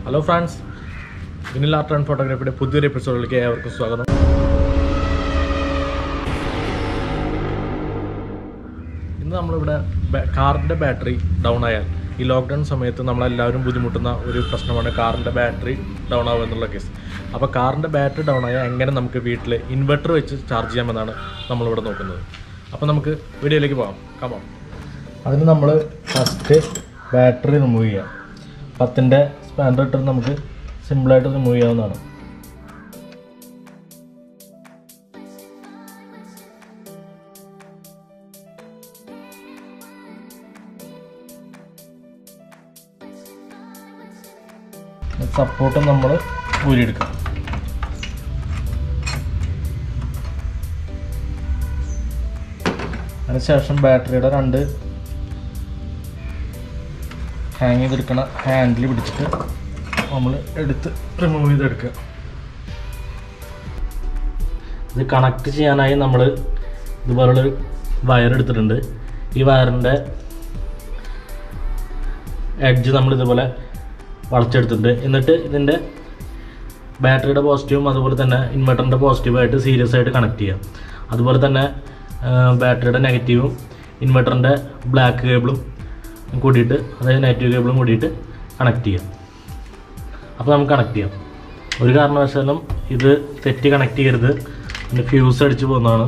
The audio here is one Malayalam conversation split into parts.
hello friends Vinil art and ഫോട്ടോഗ്രാഫിയുടെ പുതിയൊരു എപ്പിസോഡിലേക്ക് ഏവർക്കും സ്വാഗതം ഇന്ന് നമ്മളിവിടെ ബാ- കാറിൻ്റെ ബാറ്ററി ഡൗൺ ആയാൽ ഈ ലോക്ക്ഡൗൺ സമയത്ത് നമ്മളെല്ലാവരും ബുദ്ധിമുട്ടുന്ന ഒരു പ്രശ്നമാണ് കാറിൻ്റെ ബാറ്ററി ഡൗൺ ആവുക എന്നുള്ള കേസ് അപ്പോൾ കാറിൻ്റെ ബാറ്ററി ഡൗൺ ആയാൽ എങ്ങനെ നമുക്ക് വീട്ടിൽ ഇൻവെർട്ടർ വെച്ച് ചാർജ് ചെയ്യാമെന്നാണ് നമ്മളിവിടെ നോക്കുന്നത് അപ്പോൾ നമുക്ക് വീഡിയോയിലേക്ക് പോകാം കമാം അതിന് നമ്മൾ ഫസ്റ്റ് ബാറ്ററി റിമൂവ് ചെയ്യാം പത്തിൻ്റെ സ്പാൻഡർ ഇട്ടിട്ട് നമുക്ക് സിമ്പിളായിട്ട് റിമൂവ് ചെയ്യാവുന്നതാണ് സപ്പോർട്ട് നമ്മൾ ഊരിയെടുക്കാം അതിനുശേഷം ബാറ്ററിയുടെ രണ്ട് ഹാങ് ചെയ്തെടുക്കണ ഹാൻഡിൽ പിടിച്ചിട്ട് നമ്മൾ എടുത്ത് റിമൂവ് ചെയ്തെടുക്കുക ഇത് കണക്ട് ചെയ്യാനായി നമ്മൾ ഇതുപോലുള്ളൊരു വയർ എടുത്തിട്ടുണ്ട് ഈ വയറിൻ്റെ എഡ്ജ് നമ്മൾ ഇതുപോലെ വളച്ചെടുത്തിട്ടുണ്ട് എന്നിട്ട് ഇതിൻ്റെ ബാറ്ററിയുടെ പോസിറ്റീവും അതുപോലെ തന്നെ ഇൻവെർട്ടറിൻ്റെ പോസിറ്റീവായിട്ട് സീരിയസ് ആയിട്ട് കണക്ട് ചെയ്യാം അതുപോലെ തന്നെ ബാറ്ററിയുടെ നെഗറ്റീവും ഇൻവെർട്ടറിൻ്റെ ബ്ലാക്ക് കേബിളും കൂടിയിട്ട് അതായത് നെഗറ്റീവ് കേബിളും കൂടിയിട്ട് കണക്ട് ചെയ്യാം അപ്പോൾ നമുക്ക് കണക്ട് ചെയ്യാം ഒരു കാരണവശാലും ഇത് തെറ്റി കണക്ട് ചെയ്യരുത് പിന്നെ ഫ്യൂസ് അടിച്ച് പോകുന്നതാണ്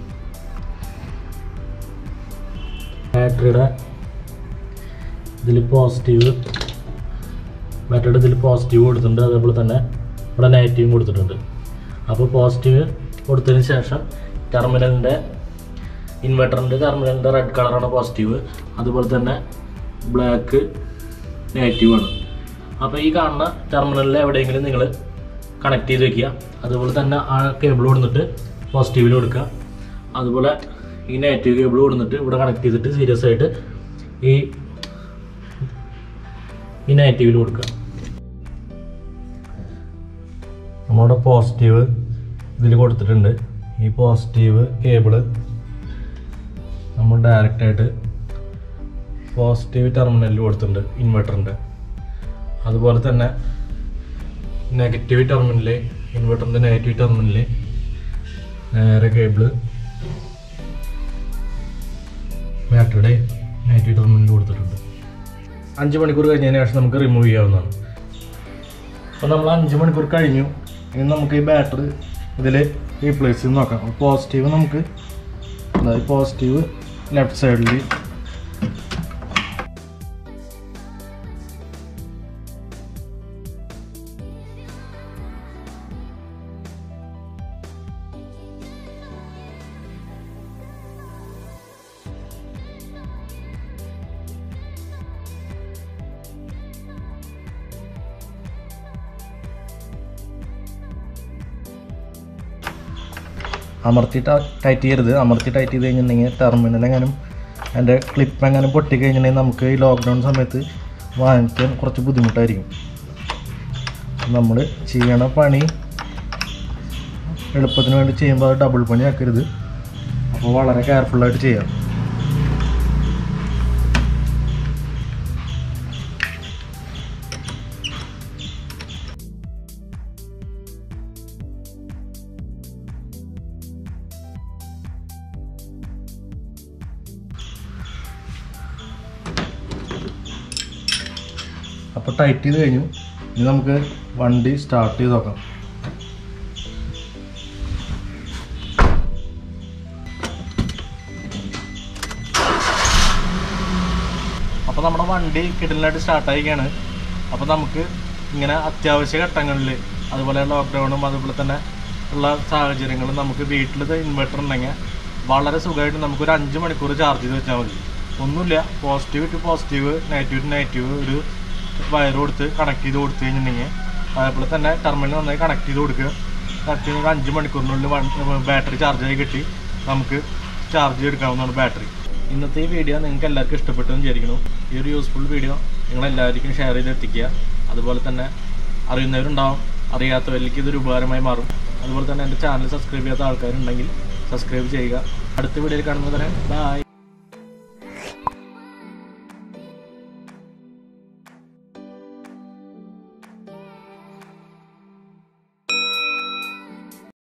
ബാറ്ററിയുടെ ഇതിൽ പോസിറ്റീവ് ബാറ്ററിയുടെ ഇതിൽ പോസിറ്റീവ് കൊടുത്തിട്ടുണ്ട് അതേപോലെ തന്നെ ഇവിടെ നെഗറ്റീവും കൊടുത്തിട്ടുണ്ട് അപ്പോൾ പോസിറ്റീവ് കൊടുത്തതിന് ശേഷം ടെർമിനലിൻ്റെ ഇൻവെർട്ടറിൻ്റെ ടെർമിനലിൻ്റെ റെഡ് കളറാണ് പോസിറ്റീവ് അതുപോലെ തന്നെ ബ്ലാക്ക് നെഗറ്റീവാണ് അപ്പോൾ ഈ കാണുന്ന ടെർമിനലിൽ എവിടെയെങ്കിലും നിങ്ങൾ കണക്ട് ചെയ്ത് വെക്കുക അതുപോലെ തന്നെ ആ കേബിൾ കൊടുത്തിട്ട് പോസിറ്റീവിൽ കൊടുക്കുക അതുപോലെ ഈ നെഗറ്റീവ് കേബിൾ കൊടുത്തിട്ട് ഇവിടെ കണക്ട് ചെയ്തിട്ട് സീരിയസ് ആയിട്ട് ഈ ഈ നെഗറ്റീവിൽ കൊടുക്കുക നമ്മുടെ പോസിറ്റീവ് ഇതിൽ കൊടുത്തിട്ടുണ്ട് ഈ പോസിറ്റീവ് കേബിള് നമ്മൾ ഡയറക്റ്റായിട്ട് പോസിറ്റീവ് ടെർമിനലിൽ കൊടുത്തിട്ടുണ്ട് ഇൻവെർട്ടറിൻ്റെ അതുപോലെ തന്നെ നെഗറ്റീവ് ടെർമിനലിൽ ഇൻവെർട്ടറിൻ്റെ നെഗറ്റീവ് ടെർമിനലിൽ നേരെ കേബിള് ബാറ്ററിയുടെ നെഗറ്റീവ് ടെർമിനലിൽ കൊടുത്തിട്ടുണ്ട് അഞ്ച് മണിക്കൂർ കഴിഞ്ഞതിന് ശേഷം നമുക്ക് റിമൂവ് ചെയ്യാവുന്നതാണ് അപ്പോൾ നമ്മൾ അഞ്ച് മണിക്കൂർ കഴിഞ്ഞു ഇനി നമുക്ക് ഈ ബാറ്ററി ഇതിൽ റീപ്ലേസ് ചെയ്ത് നോക്കാം പോസിറ്റീവ് നമുക്ക് അതായത് പോസിറ്റീവ് ലെഫ്റ്റ് സൈഡിൽ അമർത്തി ടൈറ്റ് ചെയ്യരുത് അമർത്തി ടൈറ്റ് ചെയ്ത് കഴിഞ്ഞിട്ടുണ്ടെങ്കിൽ ടെർമിനൽ എങ്ങാനും അതിൻ്റെ ക്ലിപ്പ് എങ്ങാനും പൊട്ടി കഴിഞ്ഞിട്ടുണ്ടെങ്കിൽ നമുക്ക് ഈ ലോക്ക്ഡൗൺ സമയത്ത് വാങ്ങിക്കാൻ കുറച്ച് ബുദ്ധിമുട്ടായിരിക്കും നമ്മൾ ചെയ്യണ പണി എളുപ്പത്തിന് വേണ്ടി ചെയ്യുമ്പോൾ അത് ഡബിൾ പണി ആക്കരുത് അപ്പോൾ വളരെ കെയർഫുള്ളായിട്ട് ചെയ്യാം അപ്പോൾ ടൈറ്റ് ചെയ്ത് കഴിഞ്ഞു ഇനി നമുക്ക് വണ്ടി സ്റ്റാർട്ട് ചെയ്ത് നോക്കാം അപ്പോൾ നമ്മുടെ വണ്ടി കിടലിനായിട്ട് സ്റ്റാർട്ടായിരിക്കുകയാണ് അപ്പോൾ നമുക്ക് ഇങ്ങനെ അത്യാവശ്യ ഘട്ടങ്ങളിൽ അതുപോലെ ലോക്ക്ഡൗണും അതുപോലെ തന്നെ ഉള്ള സാഹചര്യങ്ങളും നമുക്ക് വീട്ടിൽ ഇൻവെർട്ടർ ഉണ്ടെങ്കിൽ വളരെ സുഖമായിട്ട് നമുക്ക് ഒരു അഞ്ച് മണിക്കൂർ ചാർജ് ചെയ്ത് വെച്ചാൽ മതി ഒന്നുമില്ല positive to positive negative to negative ഒരു വയർ കൊടുത്ത് കണക്ട് ചെയ്ത് കൊടുത്തു കഴിഞ്ഞിട്ടുണ്ടെങ്കിൽ അതേപോലെ തന്നെ ടെർമിനൽ നന്നായി കണക്ട് ചെയ്ത് കൊടുക്കുക കറക്റ്റ് ചെയ്ത് ഒരു അഞ്ച് മണിക്കൂറിനുള്ളിൽ ബാറ്ററി ചാർജ് ആയി കിട്ടി നമുക്ക് ചാർജ് ചെയ്തെടുക്കാവുന്നതാണ് ബാറ്ററി ഇന്നത്തെ ഈ വീഡിയോ നിങ്ങൾക്ക് എല്ലാവർക്കും ഇഷ്ടപ്പെട്ടു എന്ന് വിചാരിക്കുന്നു ഈ ഒരു യൂസ്ഫുൾ വീഡിയോ നിങ്ങൾ എല്ലാവർക്കും ഷെയർ ചെയ്ത് എത്തിക്കുക അതുപോലെ തന്നെ അറിയുന്നവരുണ്ടാവും അറിയാത്തവരിലേക്ക് ഇതൊരു ഉപകാരമായി മാറും അതുപോലെ തന്നെ എൻ്റെ ചാനൽ സബ്സ്ക്രൈബ് ചെയ്യാത്ത ആൾക്കാരുണ്ടെങ്കിൽ സബ്സ്ക്രൈബ് ചെയ്യുക അടുത്ത വീഡിയോയിൽ കാണുന്നത് തന്നെ ബൈ